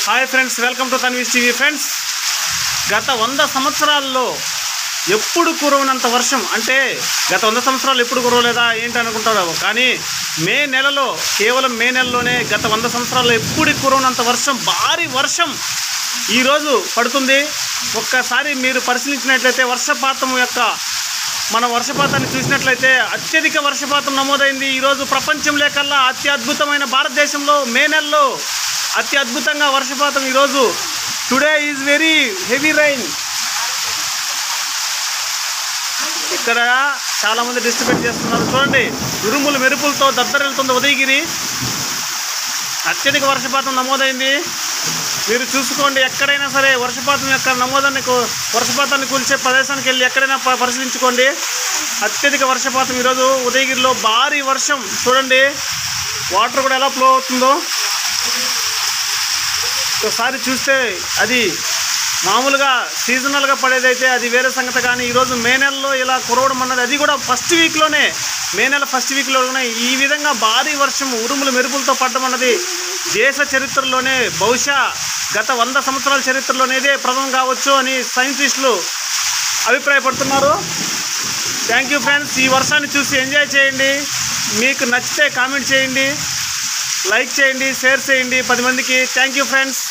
hi friends welcome to Tanvi's TV friends గత వంద సంవత్సరాల్లో ఎప్పుడు కురవనంత వర్షం అంటే గత వంద సంవత్సరాలు ఎప్పుడు కురవలేదా ఏంటి అనుకుంటారు కానీ మే నెలలో కేవలం మే నెలలోనే గత వంద సంవత్సరాల్లో ఎప్పుడు కురవనంత వర్షం భారీ వర్షం ఈరోజు పడుతుంది ఒక్కసారి మీరు పరిశీలించినట్లయితే వర్షపాతం యొక్క మన వర్షపాతాన్ని చూసినట్లయితే అత్యధిక వర్షపాతం నమోదైంది ఈరోజు ప్రపంచంలో కల్లా అత్యద్భుతమైన భారతదేశంలో మే నెలలో అతి అద్భుతంగా వర్షపాతం ఈరోజు today is very heavy rain ఇక్కడ చాలామంది డిస్ట్రిబ్యూట్ చేస్తున్నారు చూడండి ఉరుములు మెరుపులతో దద్దరిల్లుతుంది ఉదయగిరి అత్యధిక వర్షపాతం నమోదైంది మీరు చూసుకోండి ఎక్కడైనా సరే వర్షపాతం యొక్క నమోదాన్ని కూ- వర్షపాతాన్ని కూల్చే ప్రదేశానికి వెళ్ళి ఎక్కడైనా ప- పరిశీలించుకోండి అత్యధిక వర్షపాతం ఈరోజు ఉదయగిరిలో భారీ వర్షం చూడండి వాటర్ కూడా ఎలా ఫ్లో అవుతుందో ఒకసారి చూస్తే అది మామూలుగా సీజనల్గా పడేదైతే అది వేరే సంగతి కానీ ఈరోజు మే నెలలో ఇలా కురవడం అన్నది అది కూడా ఫస్ట్ వీక్లోనే మే నెల ఫస్ట్ వీక్లోనే ఈ విధంగా భారీ వర్షం ఉరుములు మెరుపులతో పడడం అన్నది దేశ చరిత్రలోనే బహుశా గత వంద సంవత్సరాల చరిత్రలోనే ఇదే ప్రథమం కావచ్చు అని సైంటిస్టులు అభిప్రాయపడుతున్నారు థ్యాంక్ యూ ఫ్రెండ్స్ ఈ వర్షాన్ని చూసి ఎంజాయ్ చేయండి మీకు నచ్చితే కామెంట్ చేయండి లైక్ చేయండి షేర్ చేయండి పది మందికి థ్యాంక్ యూ ఫ్రెండ్స్